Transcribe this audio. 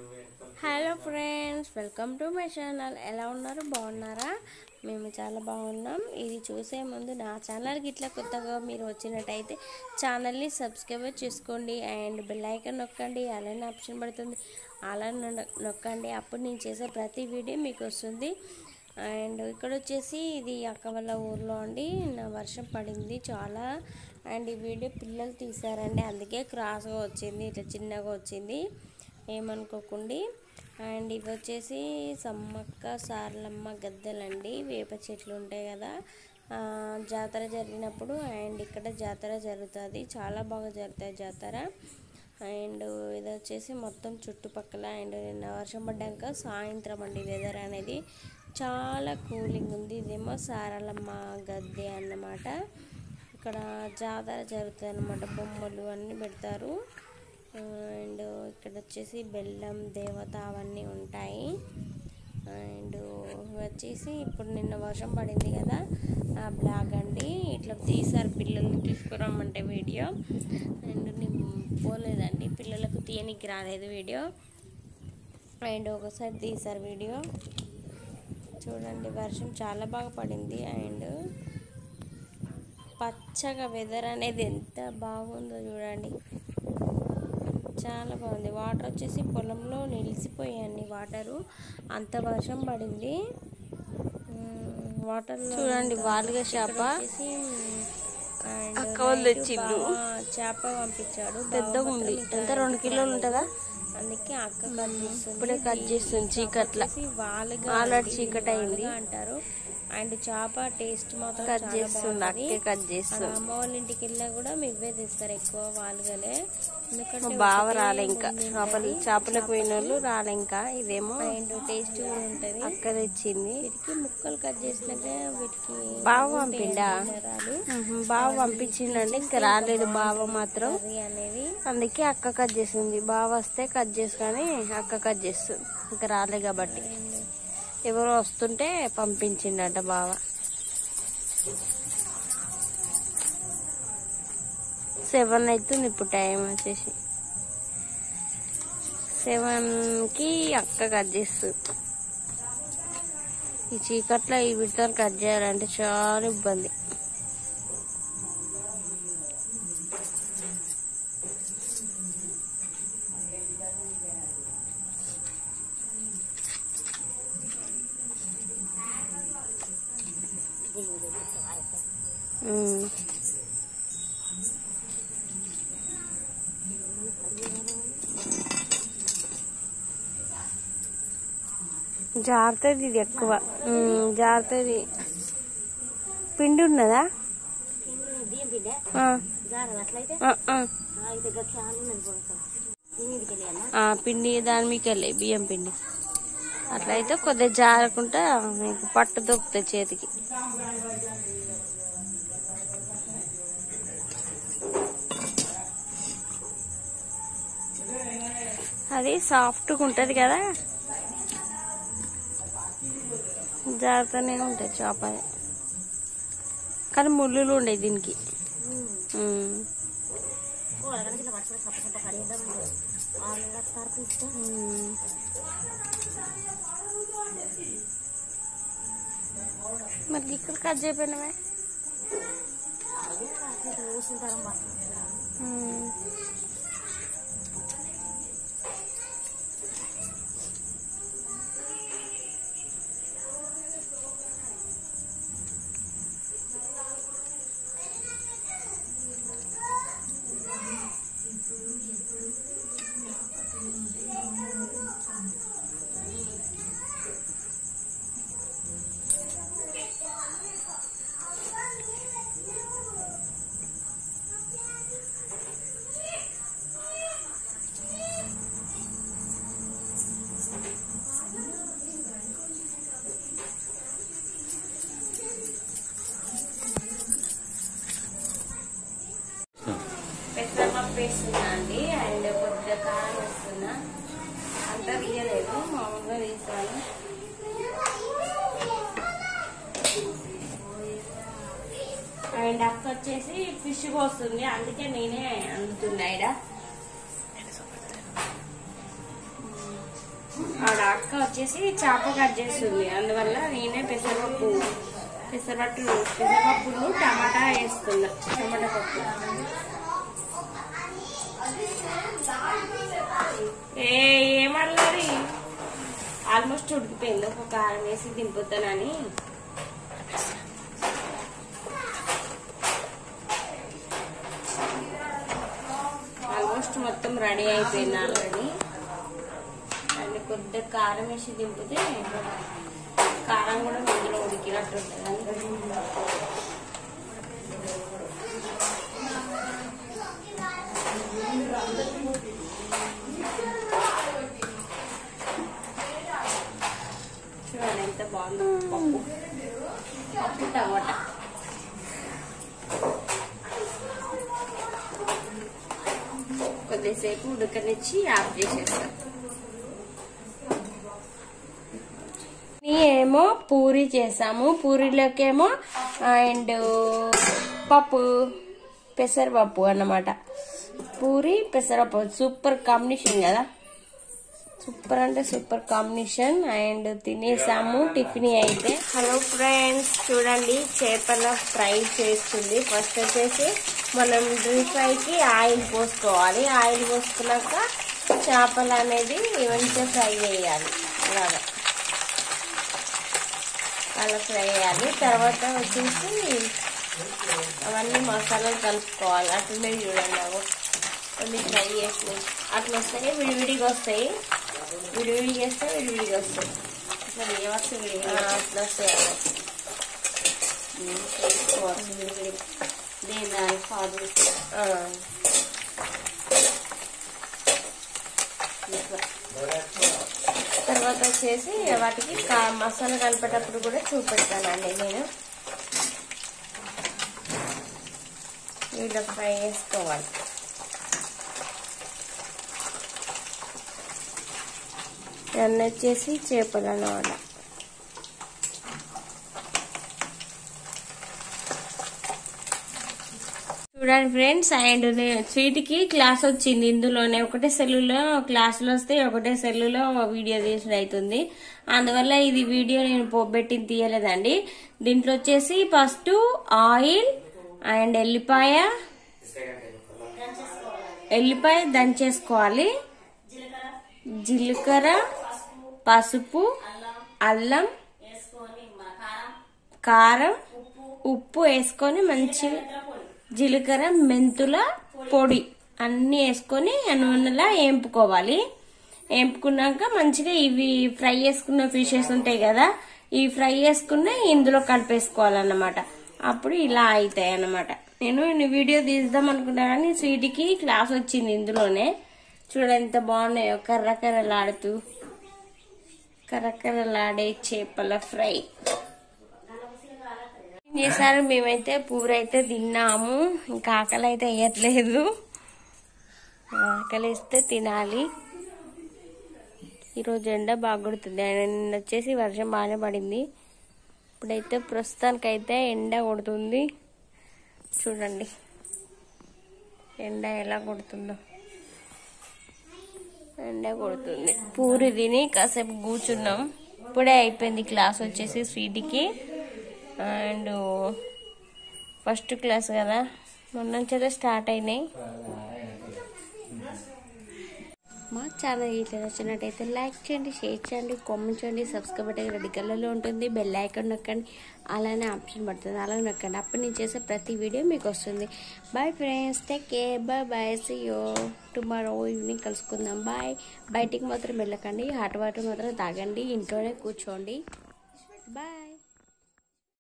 Hello friends welcome to my channel ఎలా ఉన్నారు బాగున్నారా మేము చాలా బాగున్నాం ఇది చూసే ముందు నా ఛానల్కి ఇట్లా కొత్తగా మీరు వచ్చినట్టయితే ఛానల్ని సబ్స్క్రైబ్ చేసుకోండి అండ్ బెల్ ఐకాన్ నొక్కండి అలానే ఆప్షన్ పడుతుంది అలా నొక్కండి అప్పుడు నేను చేసే ప్రతి వీడియో మీకు వస్తుంది అండ్ ఇక్కడ వచ్చేసి ఇది అక్క వాళ్ళ ఊర్లో అండి నా వర్షం పడింది చాలా అండ్ ఈ వీడియో పిల్లలు తీశారండి అందుకే క్రాస్గా వచ్చింది ఇట్లా చిన్నగా వచ్చింది ఏమనుకోకండి అండ్ ఇవి వచ్చేసి సమ్మక్క సారలమ్మ గద్దెలండి వేప చెట్లు ఉంటాయి కదా ఆ, జాతర జరిగినప్పుడు అండ్ ఇక్కడ జాతర జరుగుతుంది చాలా బాగా జరుగుతుంది జాతర అండ్ ఇది వచ్చేసి మొత్తం చుట్టుపక్కల అండ్ నిన్న వర్షం పడ్డాక సాయంత్రం అండి వెదర్ అనేది చాలా కూలింగ్ ఉంది ఇదేమో సారలమ్మ గద్దె అన్నమాట ఇక్కడ జాతర జరుగుతుంది అనమాట బొమ్మలు అన్నీ పెడతారు అండ్ ఇక్కడ వచ్చేసి బెల్లం దేవత అవన్నీ ఉంటాయి అండ్ వచ్చేసి ఇప్పుడు నిన్న వర్షం పడింది కదా ఆ బ్లాగ్ అండి ఇట్లా తీసారు పిల్లల్ని తీసుకురమ్మంటే వీడియో అండ్ నేను పోలేదండి పిల్లలకు తీయనికి రాలేదు వీడియో అండ్ ఒకసారి తీసారు వీడియో చూడండి వర్షం చాలా బాగా పడింది అండ్ పచ్చగా వెదర్ అనేది ఎంత బాగుందో చూడండి చాలా బాగుంది వాటర్ వచ్చేసి పొలంలో నిలిచిపోయాయండి వాటరు అంత వర్షం పడింది వాటర్ చూడండి వాలుగా చేప. అక్క వాళ్ళు తెచ్చిండ్రు. చేప పంపించాడు పెద్దగా బావ ఉంది మాత్రం ఎంత రెండు కిలోలు ఉంటుందా అందుకే అక్క కట్ చేస్తుంది ఇప్పుడే కట్ చేస్తుంది చీకట్ల వచ్చేసి వాలుగా ఆల్రెడీ ఉంది, చీకటి అయింది. వాలుగా అంటారు అండ్ చేప టేస్ట్ మాత్రం కట్ చాలా చేస్తుంది బాగుంటది. అక్కే కట్ మన చేస్తుంది అమ్మ వాళ్ళ ఇంటికి వెళ్ళినా కూడా ఇవే తెస్తారు ఎక్కువ వాలుగలే ఎందుకంటే మా బావ ఒకటే రాలే ఇంకా ముందు చేపలు ఉంటది. చేపలకు పోయిన వాళ్ళు రాలే ఇంకా ఇదేమో అండ్ టేస్ట్ కూడా ఉంటది అక్క తెచ్చింది వీటికి ముక్కలు కట్ చేసినాక వీటికి బావ పంపిండా రాలు ఉహు, బావ పంపించిండండి ఇంకా రాలేదు బావ మాత్రం కర్రీ అనేది అందుకే అక్క కట్ చేసింది బావ వస్తే కట్ చేసుకొని అక్క కట్ చేస్తుంది ఇంకా రాలే కాబట్టి ఎవరో వస్తుంటే పంపించిండట బావ సెవెన్ అవుతుంది ఇప్పుడు టైం వచ్చేసి సెవెన్కి అక్క కట్ చేస్తుంది ఈ చీకట్లో ఈ వీటితో కట్ చేయాలంటే చాలా ఇబ్బంది ఉమ్. జారుతుంది ఇది ఎక్కువ ఉమ్, జారుతుంది పిండి ఉన్నదా ఆ. ఆ, ఆ. ఆ, పిండి దాని మీకు వెళ్ళి బియ్యం పిండి అట్లయితే కొద్దిగా జారకుండా మీకు పట్టు దొక్కుతుంది చేతికి అది సాఫ్ట్గా ఉంటుంది కదా జాగ్రత్తనే ఉంటాయి చేప అది. కానీ ముళ్ళులు ఉండవు దీనికి ఉమ్. ఉమ్. మరి ఇక్కడ కట్ చేయపోయినవే ఉమ్. పెసరపప్పు వేస్తున్నా అండి అండ్ కొద్దిగా కారం వేస్తున్నా అంతా తీయలేదు మామూలుగా తీసాను అండ్ అక్క వచ్చేసి ఫిష్ కోస్తుంది అందుకే నేనే అందుతున్నా ఇడ ఆడ అక్క వచ్చేసి చేప కట్ చేస్తుంది అందువల్ల నేనే పెసరపప్పు పెసరపట్టు పెసరపప్పును టమాటా వేస్తున్నా టమాటా పప్పు ఏ ఏమల్లరి ఆల్మోస్ట్ ఉడికిపోయింది ఒక కారం వేసి దింపుతానని ఆల్మోస్ట్ మొత్తం రెడీ అయిపోయింది ఆల్రెడీ అండ్ కొద్దిగా కారం వేసి దింపితే కారం కూడా ఇందులో ఉడికినట్టు ఉంటుంది చూడండి ఎంత బాగుందో పప్పు పప్పు టమాటా కొద్దిసేపు ఉడకనిచ్చి ఆఫ్ చేసేస్తాం ఏమో పూరి చేసాము పూరిలోకేమో అండ్ పప్పు పెసరపప్పు అన్నమాట పూరి పెసరపప్పు సూపర్ కాంబినేషన్ కదా సూపర్ అంటే సూపర్ కాంబినేషన్ అండ్ తినేసాము టిఫిన్ అయితే హలో ఫ్రెండ్స్ చూడండి చేపల ఫ్రై చేస్తుంది ఫస్ట్ వచ్చేసి మనం డీప్ ఫ్రైకి ఆయిల్ పోసుకోవాలి ఆయిల్ పోసుకున్నాక చేపలు అనేది మంచిగా ఫ్రై చేయాలి అలాగా అలా ఫ్రై చేయాలి తర్వాత వచ్చేసి అవన్నీ మసాలాలు కలుపుకోవాలి అట్లనే చూడండి అవి కొన్ని ఫ్రై చేసినాయి అట్లా వస్తాయి విడివిడిగా వస్తాయి విడివిడి చేస్తే విడివిడిగా వస్తాయి అసలు ఏమొస్తే విడివిడి అట్లా వస్తాయి అవి చేసుకోవచ్చు విడివిడి దేని దాని ఫాదర్ తర్వాత వచ్చేసి వాటికి కా- మసాలా కలిపేటప్పుడు కూడా చూపెడతానండి నేను వీళ్ళు ఫ్రై చేసుకోవాలి ఇవన్నీ వచ్చేసి చేపలు అన్నమాట చూడండి ఫ్రెండ్స్ అండ్ స్వీట్కి క్లాస్ వచ్చింది ఇందులోనే ఒకటే సెల్లులో క్లాసులు వస్తే ఒకటే సెల్లులో వీడియో తీసుడు అవుతుంది అందువల్ల ఇది వీడియో నేను పోబెట్టి తీయలేదండి దీంట్లో వచ్చేసి ఫస్ట్ ఆయిల్ అండ్ ఎల్లిపాయ ఎల్లిపాయ దంచేసుకోవాలి జీలకర్ర పసుపు అల్లం కారం ఉప్పు వేసుకొని మంచిగా జీలకర్ర మెంతుల పొడి అన్నీ వేసుకొని నూనెలా వేంపుకోవాలి వేంపుకున్నాక మంచిగా ఇవి ఫ్రై చేసుకున్న ఫిషెస్ ఉంటాయి కదా ఇవి ఫ్రై చేసుకున్న ఇందులో కలిపేసుకోవాలన్నమాట అప్పుడు ఇలా అవుతాయి అన్నమాట నేను ఈ వీడియో తీద్దాం అనుకున్నా కానీ స్వీట్కి క్లాస్ వచ్చింది ఇందులోనే చూడండి ఎంత బాగున్నాయో కర్ర కర్రలాడుతూ కర్రకర్రలాడే చేపల ఫ్రై ఏం చేశారు మేమైతే పూర అయితే తిన్నాము ఇంకా ఆకలి అయితే వేయట్లేదు ఆకలి ఇస్తే తినాలి ఈరోజు ఎండ బాగా కొడుతుంది నిన్న వచ్చేసి వర్షం బాగానే పడింది ఇప్పుడైతే ప్రస్తుతానికైతే ఎండ కొడుతుంది చూడండి ఎండ ఎలా కొడుతుందో ఎండ కొడుతుంది పూరి తిని కాసేపు కూర్చున్నాం ఇప్పుడే అయిపోయింది క్లాస్ వచ్చేసి స్వీట్కి అండ్ ఫస్ట్ క్లాస్ కదా మొన్న నుంచి అయితే స్టార్ట్ అయినాయి మా ఛానల్ ఇట్లా నచ్చినట్టయితే లైక్ చేయండి షేర్ చేయండి కామెంట్ చేయండి సబ్స్క్రైబ్ బటన్ రెడ్ కలర్లో ఉంటుంది బెల్ ఐకాన్ నొక్కండి అలానే ఆప్షన్ పడుతుంది అలా నొక్కండి అప్పుడు నేను చేసే ప్రతి వీడియో మీకు వస్తుంది bye friends take care bye bye see you tomorrow evening కలుసుకుందాం బాయ్ బయటికి మాత్రం వెళ్ళకండి హాట్ వాటర్ మాత్రం తాగండి ఇంట్లోనే కూర్చోండి బాయ్